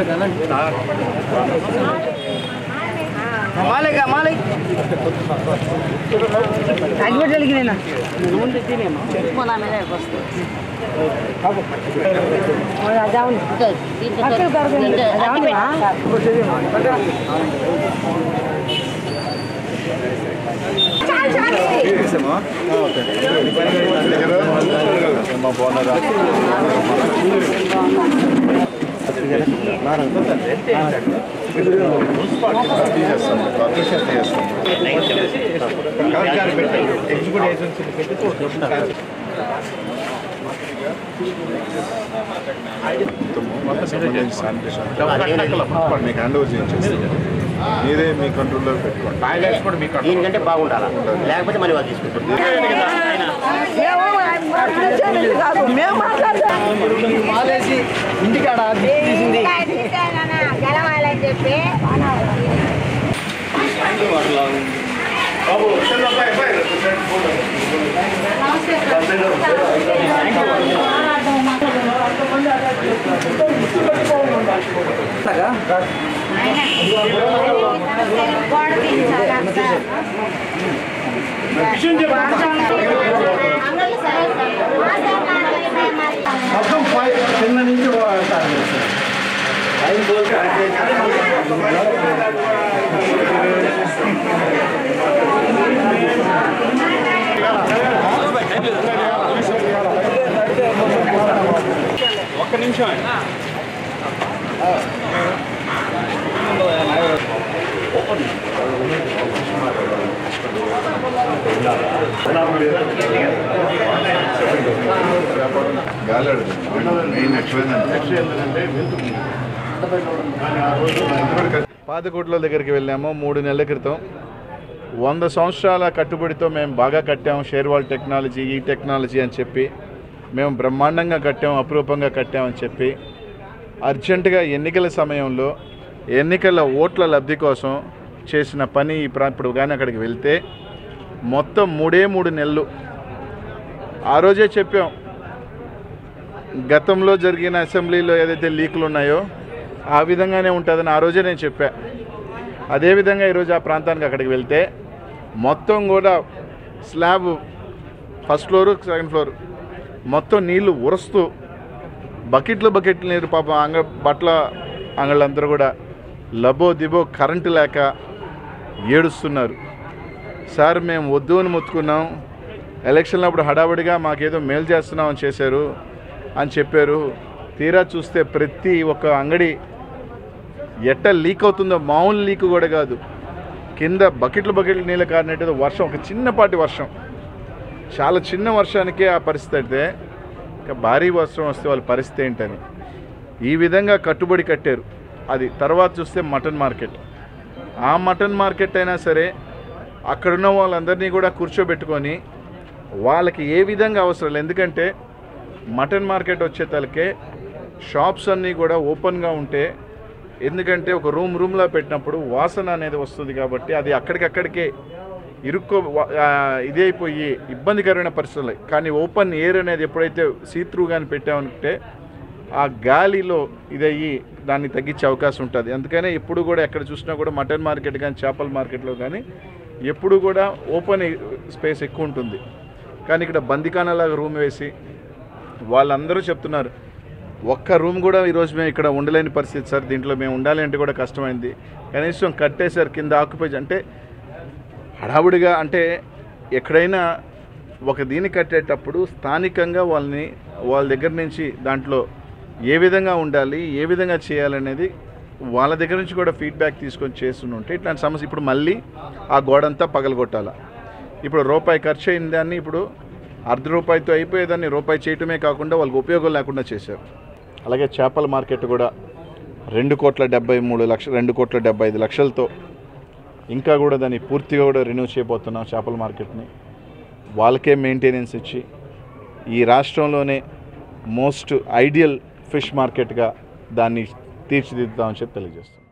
మాలిక మాలిక్ అడ్మిట్ వెలిగినా మీకు hand over చేయించేస్తాం మీరే మీ కంట్రోల్లో పెట్టుకోండి దీనికంటే బాగుండాలి లేకపోతే మళ్ళీ వాళ్ళు తీసుకుంటారు మేము మాట్లాడతాం మాలేసి ఇంటికాడ తీసింది గెలవాలని చెప్పి గోడ తీయించాలి మొత్తం ఫైవ్ కింద నుంచి స్టార్ట్ చేస్తాం గాలి మెయిన్ పాతకోట్ల దగ్గరికి వెళ్ళాము మూడు నెలల క్రితం వంద సంవత్సరాల కట్టుబడితో మేము బాగా కట్టాము షేర్వాల్ టెక్నాలజీ ఈ టెక్నాలజీ అని చెప్పి మేము బ్రహ్మాండంగా కట్టాము అపురూపంగా కట్టామని చెప్పి అర్జెంటుగా ఎన్నికల సమయంలో ఎన్నికల ఓట్ల లబ్ధి కోసం చేసిన పని ఈ ప్రా- ఇప్పుడు కానీ అక్కడికి వెళ్తే మొత్తం మూడే మూడు నెలలు ఆ రోజే చెప్పాం గతంలో జరిగిన అసెంబ్లీలో ఏదైతే లీకులు ఉన్నాయో ఆ విధంగానే ఉంటుందని ఆ రోజే నేను చెప్పా అదేవిధంగా ఈరోజు ఆ ప్రాంతానికి అక్కడికి వెళ్తే మొత్తం కూడా slab first floor second floor మొత్తం నీళ్లు ఉరుస్తూ బకెట్లు బకెట్లు నీరు పాపం అంగ బట్టల అంగళ్ళందరూ కూడా లబో దిబో కరెంటు లేక ఏడుస్తున్నారు సార్ మేము వద్దు అని మొత్తుకున్నాం ఎలక్షన్లో అప్పుడు హడావుడిగా మాకేదో మేలు చేస్తున్నామని చేశారు అని చెప్పారు తీరా చూస్తే ప్రతి ఒక్క అంగడి ఎట్ట లీక్ అవుతుందో మామూలు లీక్ కూడా కాదు కింద బకెట్లు బకెట్లు నీళ్ళు కారినట్టు వర్షం ఒక చిన్నపాటి వర్షం చాలా చిన్న వర్షానికే ఆ పరిస్థితి అయితే ఇంకా భారీ వర్షం వస్తే వాళ్ళ పరిస్థితి ఏంటని ఈ విధంగా కట్టుబడి కట్టారు అది తర్వాత చూస్తే మటన్ మార్కెట్ ఆ మటన్ మార్కెట్ అయినా సరే అక్కడున్న వాళ్ళందరినీ కూడా కూర్చోబెట్టుకొని వాళ్ళకి ఏ విధంగా అవసరం లేదు ఎందుకంటే మటన్ మార్కెట్ వచ్చే తలకే షాప్స్ అన్నీ కూడా ఓపెన్గా ఉంటే ఎందుకంటే ఒక రూమ్ రూమ్లో పెట్టినప్పుడు వాసన అనేది వస్తుంది కాబట్టి అది అక్కడికక్కడికే ఇరుక్కో వా- ఆ, ఇదైపోయి ఇబ్బందికరమైన పరిస్థితులు కానీ ఓపెన్ ఎయిర్ అనేది ఎప్పుడైతే సీత్రూ కానీ పెట్టామంటే ఆ గాలిలో ఇదయ్యి దాన్ని తగ్గించే అవకాశం ఉంటుంది అందుకనే ఎప్పుడు కూడా ఎక్కడ చూసినా కూడా మటన్ మార్కెట్ కానీ చేపల మార్కెట్లో కానీ ఎప్పుడు కూడా ఓపెన్ స్పేస్ ఎక్కువ ఉంటుంది కానీ ఇక్కడ బందికానలాగా రూమ్ వేసి వాళ్ళందరూ చెప్తున్నారు ఒక్క రూమ్ కూడా ఈరోజు మేము ఇక్కడ ఉండలేని పరిస్థితి సార్ దీంట్లో మేము ఉండాలి అంటే కూడా కష్టమైంది కనీసం కట్టేశారు కింద ఆక్యుపై అంటే హడావుడిగా అంటే ఎక్కడైనా ఒక దీన్ని కట్టేటప్పుడు స్థానికంగా వాళ్ళని వాళ్ళ దగ్గర నుంచి దాంట్లో ఏ విధంగా ఉండాలి ఏ విధంగా చేయాలనేది వాళ్ళ దగ్గర నుంచి కూడా ఫీడ్బ్యాక్ తీసుకొని చేస్తూనే ఉంటే ఇట్లాంటి సమస్య ఇప్పుడు మళ్ళీ ఆ గోడంతా పగలగొట్టాల ఇప్పుడు రూపాయి ఖర్చు అయిన దాన్ని ఇప్పుడు అర్ధ రూపాయితో అయిపోయేదాన్ని రూపాయి చేయటమే కాకుండా వాళ్ళకి ఉపయోగం లేకుండా చేశారు అలాగే చేపల మార్కెట్ కూడా రెండు కోట్ల డెబ్బై మూడు లక్ష రెండు కోట్ల డెబ్బై ఐదు లక్షలతో ఇంకా కూడా దాన్ని పూర్తిగా కూడా రెన్యూ చేయబోతున్నాం చేపల మార్కెట్ని వాళ్ళకే మెయింటెనెన్స్ ఇచ్చి ఈ రాష్ట్రంలోనే మోస్ట్ ఐడియల్ ఫిష్ మార్కెట్గా దాన్ని తీర్చిదిద్దామని చెప్పి తెలియజేస్తాం